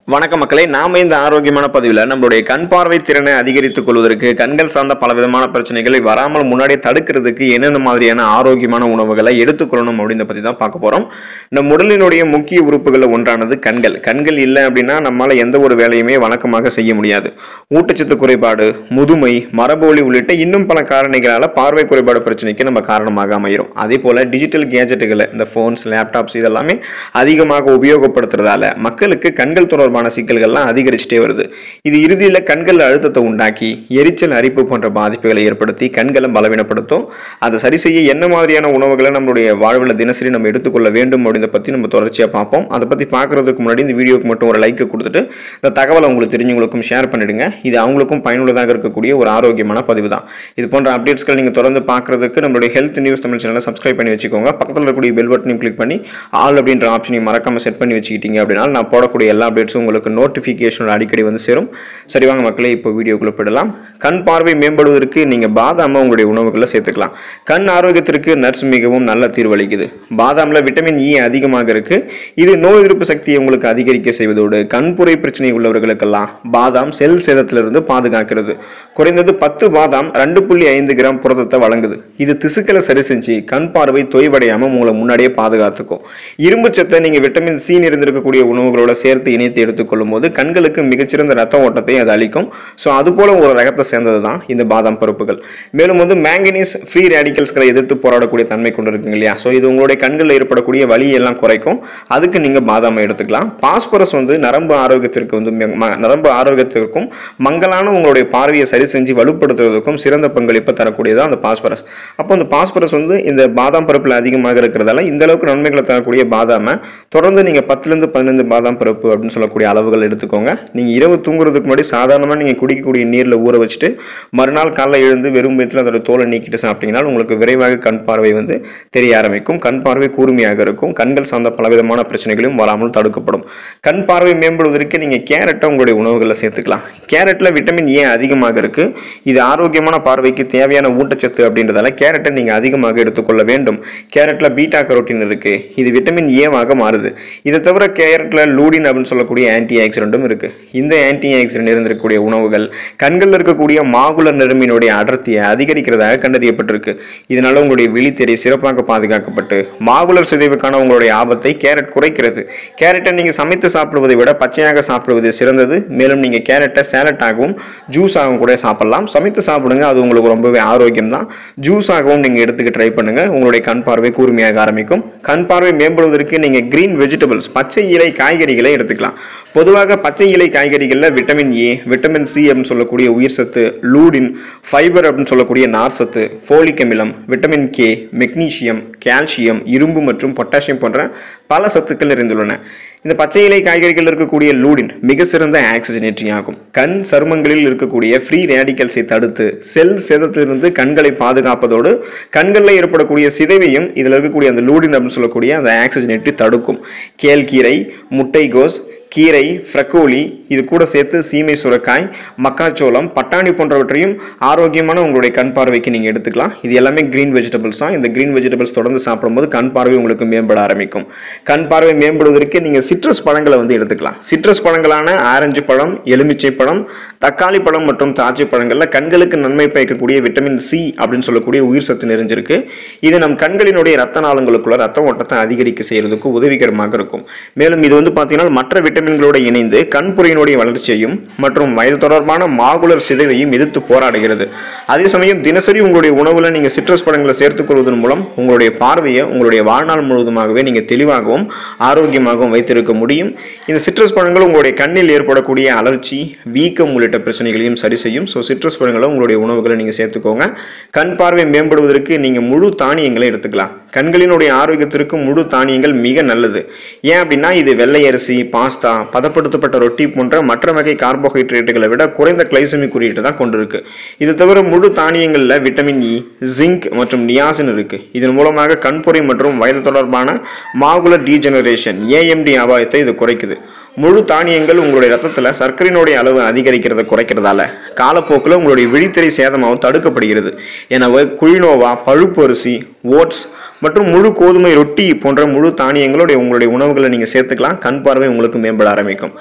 வணக்கம் மக்களே நாம இந்த ஆரோக்கியமான பதிவில் நம்மளுடைய கண் பார்வை திறனை அதிகரித்துக் கொள்வதற்கு கண்கள் சார்ந்த பலவிதமான பிரச்சனைகளை வராமல் முன்னாடியே தடுக்கிறதுக்கு என்னென்ன மாதிரியான ஆரோக்கியமான உணவுகளை எடுத்துக்கொள்ளணும் அப்படின்றத பற்றி தான் பார்க்க போகிறோம் நம் உடலினுடைய முக்கிய உறுப்புகளில் ஒன்றானது கண்கள் கண்கள் இல்லை அப்படின்னா நம்மளால் எந்த ஒரு வேலையுமே வழக்கமாக செய்ய முடியாது ஊட்டச்சத்து குறைபாடு முதுமை மரபொலி உள்ளிட்ட இன்னும் பல காரணிகளால் பார்வை குறைபாடு பிரச்சனைக்கு நம்ம காரணமாக அமைகிறோம் அதே போல் டிஜிட்டல் கேஜெட்டுகளை இந்த ஃபோன்ஸ் லேப்டாப்ஸ் இதெல்லாமே அதிகமாக உபயோகப்படுத்துறதால மக்களுக்கு கண்கள் தொடர்பான சிக்கல்கள்லாம் அதிகரிச்சுட்டே வருது இது இறுதியில் கண்கள் அழுத்தத்தை உண்டாக்கி எரிச்சல் அரிப்பு போன்ற பாதிப்புகளை ஏற்படுத்தி கண்களை பலவீனப்படுத்தும் அதை சரி செய்ய என்ன மாதிரியான உணவுகளை நம்மளுடைய வாழ்வில் தினசரி நம்ம எடுத்துக்கொள்ள வேண்டும் அப்படின்றத பற்றி நம்ம தொடர்ச்சியாக பார்ப்போம் அதை பற்றி பார்க்குறதுக்கு முன்னாடி இந்த வீடியோக்கு மட்டும் ஒரு லைக்கை கொடுத்துட்டு இந்த தகவலை உங்களுக்கு தெரிஞ்சவங்களுக்கும் ஷேர் பண்ணிடுங்க இது அவங்களுக்கும் பயனுள்ளதாக இருக்கக்கூடிய ஒரு ஆரோக்கியமான பதிவு தான் இது போன்ற அப்டேட்ஸ்கள் நீங்கள் தொடர்ந்து பார்க்குறதுக்கு நம்மளுடைய ஹெல்த் நியூஸ் தமிழ் சேனலை சப்ஸ்கிரைப் பண்ணி வச்சுக்கோங்க பக்கத்தில் இருக்கக்கூடிய பெல் பட்டனையும் கிளிக் பண்ணி ஆல் அப்படின்ற ஆப்ஷனையும் மறக்காமல் செட் பண்ணி வச்சுக்கிட்டீங்க அப்படின்னா நான் போடக்கூடிய எல்லா அப்டேட்ஸும் உங்களுக்கு நோட்டிஃபிகேஷன் அடிக்கடி வந்து சேரும் சரி வாங்க மக்களே இப்போ வீடியோக்குள்ள போயிடலாம் கண் பார்வை மேம்படுவதற்கு நீங்கள் பாதாமை உங்களுடைய உணவுகளில் சேர்த்துக்கலாம் கண் ஆரோக்கியத்திற்கு நர்ஸ் மிகவும் நல்ல தீர்வளிக்குது பாதாமில் விட்டமின் இ அதிகமாக இருக்கு இது நோய் எதிர்ப்பு சக்தியை உங்களுக்கு அதிகரிக்க செய்வதோடு கண்புரை பிரச்சனை உள்ளவர்களுக்கெல்லாம் பாதாம் செல் சேதத்திலிருந்து பாதுகாக்கிறது குறைந்தது பத்து பாதாம் ரெண்டு புள்ளி ஐந்து கிராம் புரதத்தை வழங்குது இது திசுக்களை சரி செஞ்சு கண் பார்வை தொய்வடையாமல் உங்களை முன்னாடியே பாதுகாத்துக்கும் இரும்பு சத்தை நீங்கள் விட்டமின் சி நிறைந்திருக்கக்கூடிய உணவுகளோட சேர்த்து இணைத்து எடுத்துக்கொள்ளும் போது கண்களுக்கு மிகச்சிறந்த ரத்த ஓட்டத்தை அது அளிக்கும் ஸோ அது போல ஒரு ரகத்தை சேர்ந்தது தான் இந்த பாதாம் பருப்புகள் மேலும் வந்து மேங்கனீஸ் ஃப்ரீ ரேடிக்கல்ஸ்களை எதிர்த்து போராடக்கூடிய தன்மை கொண்டு இருக்குங்க இல்லையா ஸோ இது உங்களுடைய கண்களில் ஏற்படக்கூடிய வலியை எல்லாம் குறைக்கும் அதுக்கு நீங்கள் பாதாமை எடுத்துக்கலாம் பாஸ்பரஸ் வந்து நரம்பு ஆரோக்கியத்திற்கு வந்து ம- ம- நரம்பு ஆரோக்கியத்திற்கும் மங்கலான உங்களுடைய பார்வையை சரி செஞ்சு வலுப்படுத்துவதற்கும் சிறந்த பங்களிப்பை தரக்கூடியதான் அந்த பாஸ்பரஸ் அப்போ அந்த பாஸ்பரஸ் வந்து இந்த பாதாம் பருப்பில் அதிகமாக இருக்கிறதால இந்த அளவுக்கு நன்மைகளை தரக்கூடிய பாதாமை தொடர்ந்து நீங்கள் பத்துலேருந்து பதினைந்து பாதாம் பருப்பு அப்படின்னு சொல்லக்கூடிய அளவுகள் எடுத்துக்கோங்க நீங்கள் இரவு தூங்குறதுக்கு முன்னாடி சாதாரணமாக நீங்கள் குடிக்கக்கூடிய நீரில் ஊற வச்சுட்டு மறுநாள் காலைல எழுந்து வெறும் வயிற்றில் அதோட தோலை நீக்கிட்டு சாப்பிட்டீங்கன்னா உங்களுக்கு விரைவாக கண் பார்வை வந்து தெரிய ஆரம்பிக்கும் கண் பார்வை கூர்மையாக இருக்கும் கண்கள் சார்ந்த பலவிதமான பிரச்சனைகளும் வராமல் தடுக்கப்படும் கண் பார்வை மேம்படுவதற்கு நீங்கள் கேரட்டை உங்களுடைய உணவுகளில் சேர்த்துக்கலாம் கேரட்டில் விட்டமின் ஏ அதிகமாக இருக்குது இது ஆரோக்கியமான பார்வைக்கு தேவையான ஊட்டச்சத்து அப்படின்றதால கேரட்டை நீங்கள் அதிகமாக எடுத்துக்கொள்ள வேண்டும் கேரட்டில் பீட்டா கரோட்டின் இருக்குது இது விட்டமின் ஏவாக மாறுது இதை தவிர கேரட்டில் லூடின் அப்படின்னு சொல்லக்கூடிய ஆன்டி ஆக்சிடென்ட்டும் இருக்குது இந்த ஆன்டி ஆக்சிடென்ட் இருந்திருக்கக்கூடிய உணவுகள் கண்களில் இருக்கக்கூடிய மாகுலர் நெருமினுடைய அடர்த்தியை அதிகரிக்கிறதாக கண்டறியப்பட்டிருக்கு இதனால உங்களுடைய விழித்திரை சிறப்பாக பாதுகாக்கப்பட்டு மாகுலர் சிதைவுக்கான உங்களுடைய ஆபத்தை கேரட் குறைக்கிறது கேரட்டை நீங்கள் சமைத்து சாப்பிடுவதை விட பச்சையாக சாப்பிடுவது சிறந்தது மேலும் நீங்கள் கேரட்டை சேலட்டாகவும் ஜூஸாகவும் கூட சாப்பிடலாம் சமைத்து சாப்பிடுங்க அது உங்களுக்கு ரொம்பவே ஆரோக்கியம் தான் ஜூஸாகவும் நீங்கள் எடுத்துக்க ட்ரை பண்ணுங்க உங்களுடைய கண் பார்வை கூர்மையாக ஆரம்பிக்கும் கண் பார்வை மேம்படுவதற்கு நீங்கள் கிரீன் வெஜிடபிள்ஸ் பச்சை இலை காய்கறிகளை எடுத்துக்கலாம் பொதுவாக பச்சை இலை காய்கறிகளில் விட்டமின் ஏ விட்டமின் சி அப்படின்னு சொல்லக்கூடிய உயிர் சத்து லூடின் ஃபைபர் அப்படின்னு சொல்லக்கூடிய நார் சத்து ஃபோலிக் அமிலம் விட்டமின் கே மெக்னீசியம் கால்சியம் இரும்பு மற்றும் பொட்டாசியம் போன்ற பல சத்துக்கள் நிறைந்துள்ளன இந்த பச்சை இலை காய்கறிகள் இருக்கக்கூடிய லூடின் மிக சிறந்த ஆக்சிஜனேற்றி ஆகும் கண் சருமங்களில் இருக்கக்கூடிய ஃப்ரீ ரேடிக்கல்ஸை தடுத்து செல் சேதத்திலிருந்து கண்களை பாதுகாப்பதோடு கண்களில் ஏற்படக்கூடிய சிதைவையும் இதில் இருக்கக்கூடிய அந்த லூடின் அப்படின்னு சொல்லக்கூடிய அந்த ஆக்சிஜனேற்றி தடுக்கும் கேழ்கீரை முட்டைகோஸ் கீரை ஃப்ரக்கோலி இது கூட சேர்த்து சீமை சுரக்காய் மக்காச்சோளம் பட்டாணி போன்றவற்றையும் ஆரோக்கியமான உங்களுடைய கண் பார்வைக்கு நீங்கள் எடுத்துக்கலாம் இது எல்லாமே க்ரீன் வெஜிடபிள்ஸ் தான் இந்த க்ரீன் வெஜிடபிள்ஸ் தொடர்ந்து சாப்பிடும்போது கண் பார்வை உங்களுக்கு மேம்பட ஆரம்பிக்கும் கண் பார்வை மேம்படுவதற்கு நீங்கள் சிட்ரஸ் பழங்களை வந்து எடுத்துக்கலாம் சிட்ரஸ் பழங்களான ஆரஞ்சு பழம் எலுமிச்சை பழம் தக்காளி பழம் மற்றும் திராட்சை பழங்களில் கண்களுக்கு நன்மை பயக்கக்கூடிய விட்டமின் சி அப்படின்னு சொல்லக்கூடிய உயிர் சத்து நிறைஞ்சிருக்கு இது நம் கண்களினுடைய ரத்த நாளங்களுக்குள்ள ரத்த ஓட்டத்தை அதிகரிக்க செய்யறதுக்கு உதவிகரமாக இருக்கும் மேலும் இது வந்து பார்த்தீங்கன்னா மற்ற விட்டமின்களோடு இணைந்து கண்புரையினுடைய வளர்ச்சியையும் மற்றும் வயது தொடர்பான மாகுலர் சிதைவையும் எதிர்த்து போராடுகிறது அதே சமயம் தினசரி உங்களுடைய உணவுல நீங்க சிட்ரஸ் பழங்களை சேர்த்துக் கொள்வதன் மூலம் உங்களுடைய பார்வையை உங்களுடைய வாழ்நாள் முழுவதுமாகவே நீங்க தெளிவாகவும் ஆரோக்கியமாகவும் வைத்திருக்க முடியும் இந்த சிட்ரஸ் பழங்கள் உங்களுடைய கண்ணில் ஏற்படக்கூடிய அலர்ச்சி வீக்கம் உள்ளிட்ட பிரச்சனைகளையும் சரி செய்யும் ஸோ சிட்ரஸ் பழங்களை உங்களுடைய உணவுகளை நீங்க சேர்த்துக்கோங்க கண் பார்வை மேம்படுவதற்கு நீங்க முழு தானியங்களை எடுத்துக்கலாம் கண்களினுடைய ஆரோக்கியத்திற்கு முழு தானியங்கள் மிக நல்லது ஏன் அப்படின்னா இது வெள்ளை அரிசி பாஸ்தா பதப்படுத்தப்பட்ட ரொட்டி போன்ற மற்ற வகை கார்போஹைட்ரேட்டுகளை விட குறைந்த கிளைசமி குறியீட்டு தான் கொண்டிருக்கு இது தவிர முழு தானியங்களில் விட்டமின் இ ஜிங்க் மற்றும் நியாசின் இருக்கு இதன் மூலமாக கண்புரை மற்றும் வயது தொடர்பான மாகுலர் டீஜெனரேஷன் ஏஎம்டி அபாயத்தை இது குறைக்குது முழு தானியங்கள் உங்களுடைய ரத்தத்தில் சர்க்கரையினுடைய அளவு அதிகரிக்கிறத குறைக்கிறதால காலப்போக்கில் உங்களுடைய விழித்திரை சேதமாகவும் தடுக்கப்படுகிறது எனவே குயினோவா பழுப்பு அரிசி ஓட்ஸ் மற்றும் முழு கோதுமை ரொட்டி போன்ற முழு தானியங்களுடைய உங்களுடைய உணவுகளை நீங்கள் சேர்த்துக்கலாம் கண் பார்வை உங்களுக்கு மேம்பட ஆரம்பிக்கும்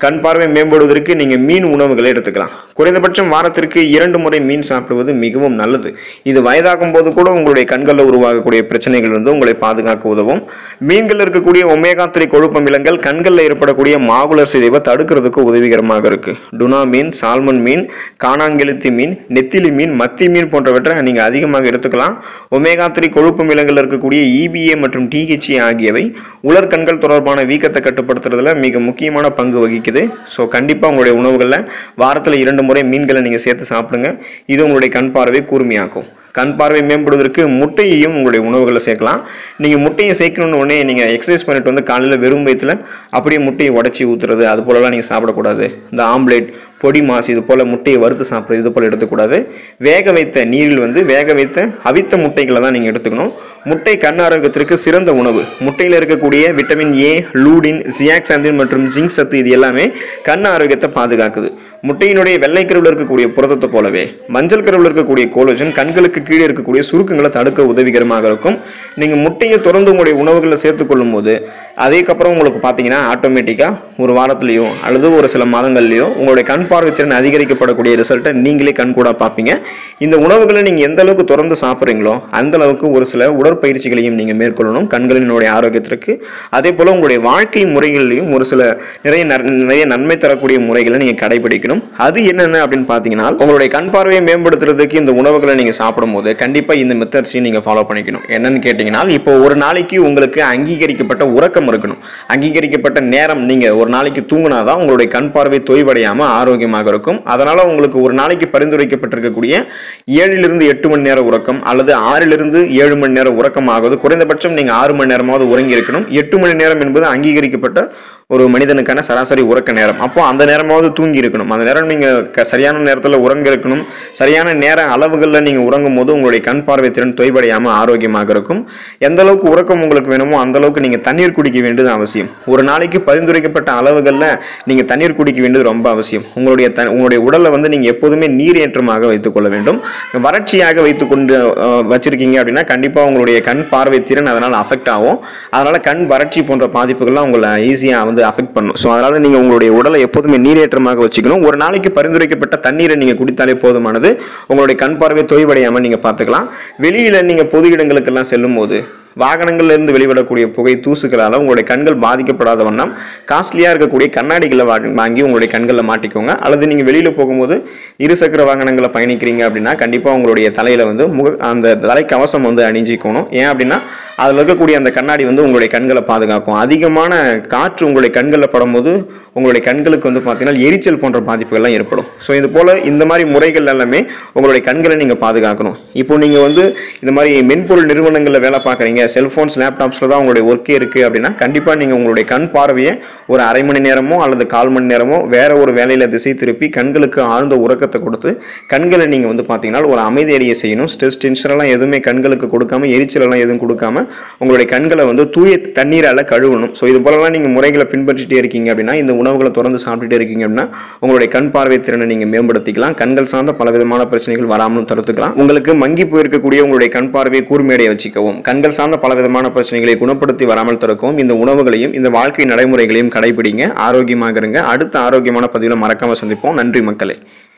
கண் பார்வை மேம்படுவதற்கு நீங்கள் மீன் உணவுகளை எடுத்துக்கலாம் குறைந்தபட்சம் வாரத்திற்கு இரண்டு முறை மீன் சாப்பிடுவது மிகவும் நல்லது இது வயதாகும் போது கூட உங்களுடைய கண்களில் உருவாகக்கூடிய பிரச்சனைகள் வந்து உங்களை பாதுகாக்க உதவும் மீன்கள் இருக்கக்கூடிய ஒமேகா த்ரீ கொழுப்பு அமிலங்கள் கண்களில் ஏற்படக்கூடிய மாகுலர் சிதைவை தடுக்கிறதுக்கு உதவிகரமாக இருக்கு டுனா மீன் சால்மன் மீன் காணாங்கெழுத்தி மீன் நெத்திலி மீன் மத்தி மீன் போன்றவற்றை நீங்கள் அதிகமாக எடுத்துக்கலாம் ஒமேகா த்ரீ கொழுப்பு அமிலங்கள் இருக்கக்கூடிய இபிஏ மற்றும் டிஹெச்ஏ ஆகியவை உலர் கண்கள் தொடர்பான வீக்கத்தை கட்டுப்படுத்துறதுல மிக முக்கியமான பங்கு வகிக்குது ஸோ கண்டிப்பாக உங்களுடைய உணவுகளில் வாரத்தில் இரண்டு முறை மீன்களை நீங்கள் சேர்த்து சாப்பிடுங்க இது உங்களுடைய கண் பார்வை கூர்மையாக்கும் கண் பார்வை மேம்படுவதற்கு முட்டையையும் உங்களுடைய உணவுகளில் சேர்க்கலாம் நீங்கள் முட்டையை சேர்க்கணும்னு உடனே நீங்கள் எக்ஸசைஸ் பண்ணிட்டு வந்து காலையில் வெறும் வயிற்றுல அப்படியே முட்டையை உடச்சி ஊற்றுறது அது போலலாம் நீங்கள் சாப்பிடக்கூடாது இந்த ஆம்லேட் பொடி மாசு இது போல் முட்டையை வறுத்து சாப்பிட்றது இது போல் எடுத்துக்கூடாது வேக வைத்த நீரில் வந்து வேக வைத்த அவித்த முட்டைகளை தான் நீங்கள் எடுத்துக்கணும் முட்டை கண் ஆரோக்கியத்திற்கு சிறந்த உணவு முட்டையில் இருக்கக்கூடிய விட்டமின் ஏ லூடின் சியாக்சாந்தின் மற்றும் ஜிங்க் சத்து இது எல்லாமே கண் ஆரோக்கியத்தை பாதுகாக்குது முட்டையினுடைய வெள்ளை கருவில் இருக்கக்கூடிய புரதத்தை போலவே மஞ்சள் கருவில் இருக்கக்கூடிய கோலோஜன் கண்களுக்கு கீழே இருக்கக்கூடிய சுருக்கங்களை தடுக்க உதவிகரமாக இருக்கும் நீங்கள் முட்டையை தொடர்ந்து உங்களுடைய உணவுகளில் சேர்த்துக்கொள்ளும் போது அதுக்கப்புறம் உங்களுக்கு பார்த்தீங்கன்னா ஆட்டோமேட்டிக்காக ஒரு வாரத்துலேயோ அல்லது ஒரு சில மாதங்கள்லையோ உங்களுடைய கண் பார்வை திறன் அதிகரிக்கப்படக்கூடிய ரிசல்ட்டை நீங்களே கண் கூட பார்ப்பீங்க இந்த உணவுகளை நீங்கள் எந்த அளவுக்கு தொடர்ந்து சாப்பிட்றீங்களோ அந்த அளவுக்கு ஒரு சில உடற்பயிற்சிகளையும் நீங்கள் மேற்கொள்ளணும் கண்களினுடைய ஆரோக்கியத்திற்கு அதே போல் உங்களுடைய வாழ்க்கை முறைகள்லையும் ஒரு சில நிறைய நற்- நிறைய நன்மை தரக்கூடிய முறைகளை நீங்கள் கடைபிடிக்கணும் அது என்னென்ன அப்படின்னு பார்த்தீங்கன்னா உங்களுடைய கண் பார்வையை மேம்படுத்துறதுக்கு இந்த உணவுகளை நீங்கள் சாப்பிடும்போது கண்டிப்பாக இந்த மெத்தட்ஸையும் நீங்கள் ஃபாலோ பண்ணிக்கணும் என்னன்னு கேட்டிங்கன்னா இப்போ ஒரு நாளைக்கு உங்களுக்கு அங்கீகரிக்கப்பட்ட உறக்கம் இருக்கணும் அங்கீகரிக்கப்பட்ட நேரம் நீங்கள் ஒரு நாளைக்கு தூங்கினாதான் உங்களுடைய கண் பார்வை தொய்வடையாமல் ஆரோக்கியமாக இருக்கும் அதனால் உங்களுக்கு ஒரு நாளைக்கு பரிந்துரைக்கப்பட்டிருக்கக்கூடிய ஏழிலிருந்து எட்டு மணி நேர உறக்கம் அல்லது ஆறிலிருந்து ஏழு மணி நேரம் உறக்கம் ஆகுது குறைந்தபட்சம் நீங்கள் ஆறு மணி நேரமாவது உறங்கி இருக்கணும் எட்டு மணி நேரம் என்பது அங்கீகரிக்கப்பட்ட ஒரு மனிதனுக்கான சராசரி உறக்க நேரம் அப்போ அந்த நேரமாவது தூங்கி இருக்கணும் அந்த நேரம் நீங்கள் சரியான நேரத்தில் உறங்க இருக்கணும் சரியான நேர அளவுகளில் நீங்கள் உறங்கும் போது உங்களுடைய கண் பார்வை திறன் தொய்வடையாமல் ஆரோக்கியமாக இருக்கும் எந்த அளவுக்கு உறக்கம் உங்களுக்கு வேணுமோ அந்த அளவுக்கு நீங்கள் தண்ணீர் குடிக்க வேண்டியது அவசியம் ஒரு நாளைக்கு பரிந்துரைக்கப்பட்ட அளவுகளில் நீங்கள் தண்ணீர் குடிக்க வேண்டியது ரொம்ப அவசியம் உங்களுடைய த உங்களுடைய உடலை வந்து நீங்கள் எப்போதுமே நீரேற்றமாக வைத்துக்கொள்ள வேண்டும் வறட்சியாக வைத்துக்கொண்டு அஹ், வச்சிருக்கீங்க அப்படின்னா கண்டிப்பாக உங்களுடைய கண் பார்வை திறன் அதனால் அஃபெக்ட் ஆகும் அதனால் கண் வறட்சி போன்ற பாதிப்புகள்லாம் உங்களை ஈஸியாக வந்து அஃபெக்ட் பண்ணும் ஸோ அதனால் நீங்கள் உங்களுடைய உடலை எப்போதுமே நீரேற்றமாக வச்சுக்கணும் ஒரு நாளைக்கு பரிந்துரைக்கப்பட்ட தண்ணீரை நீங்கள் குடித்தாலே போதுமானது உங்களுடைய கண் பார்வை தொய்வடையாமல் நீங்கள் பார்த்துக்கலாம் வெளியில் நீங்கள் பொது இடங்களுக்கெல்லாம் செல்லும் போது வாகனங்கள்ல இருந்து வெளிவிடக்கூடிய புகை தூசுகளால் உங்களுடைய கண்கள் பாதிக்கப்படாத வண்ணம் காஸ்ட்லியாக இருக்கக்கூடிய கண்ணாடிகளை வா- வாங்கி உங்களுடைய கண்களில் மாட்டிக்கோங்க அல்லது நீங்கள் வெளியில் போகும்போது இருசக்கர வாகனங்களை பயணிக்கிறீங்க அப்படின்னா கண்டிப்பாக உங்களுடைய தலையில் வந்து முக அந்த தலைக்கவசம் வந்து அணிஞ்சிக்கணும் ஏன் அப்படின்னா அதில் இருக்கக்கூடிய அந்த கண்ணாடி வந்து உங்களுடைய கண்களை பாதுகாக்கும் அதிகமான காற்று உங்களுடைய கண்களில் படும்போது உங்களுடைய கண்களுக்கு வந்து பார்த்தீங்கன்னா எரிச்சல் போன்ற பாதிப்புகள்லாம் ஏற்படும் ஸோ இது போல் இந்த மாதிரி முறைகள் எல்லாமே உங்களுடைய கண்களை நீங்கள் பாதுகாக்கணும் இப்போ நீங்கள் வந்து இந்த மாதிரி மென்பொருள் நிறுவனங்களில் வேலை பார்க்குறீங்க செல்ஃபோன்ஸ் லேப்டாப்ஸில் தான் உங்களுடைய ஒர்க்கே இருக்குது அப்படின்னா கண்டிப்பாக நீங்கள் உங்களுடைய கண் பார்வையை ஒரு அரை மணி நேரமோ அல்லது கால் மணி நேரமோ வேற ஒரு வேலையில் திசை திருப்பி கண்களுக்கு ஆழ்ந்த உறக்கத்தை கொடுத்து கண்களை நீங்கள் வந்து பார்த்தீங்கன்னா ஒரு அமைதி அடைய செய்யணும் ஸ்ட்ரெஸ் டென்ஷனெல்லாம் எதுவுமே கண்களுக்கு கொடுக்காம எரிச்சலெல்லாம் எதுவும் கொடுக்காம உங்களுடைய கண்களை வந்து தூய தண்ணீரால் கழுவணும் ஸோ இது போலலாம் நீங்கள் முறைகளை பின்பற்றிட்டே இருக்கீங்க அப்படின்னா இந்த உணவுகளை தொடர்ந்து சாப்பிட்டுட்டே இருக்கீங்க அப்படின்னா உங்களுடைய கண் பார்வை திறனை நீங்கள் மேம்படுத்திக்கலாம் கண்கள் சார்ந்த பல விதமான பிரச்சனைகள் வராமலும் தடுத்துக்கலாம் உங்களுக்கு மங்கி போயிருக்கக்கூடிய உங்களுடைய கண் பார்வையை கூர்மையடைய வச்சுக்கவும் கண்கள் சார்ந்த பல விதமான பிரச்சனைகளை குணப்படுத்தி வராமல் தடுக்கவும் இந்த உணவுகளையும் இந்த வாழ்க்கை நடைமுறைகளையும் கடைபிடிங்க ஆரோக்கியமாக இருங்க அடுத்த ஆரோக்கியமான பதிவில் மறக்காம சந்திப்போம் நன்றி மக்களே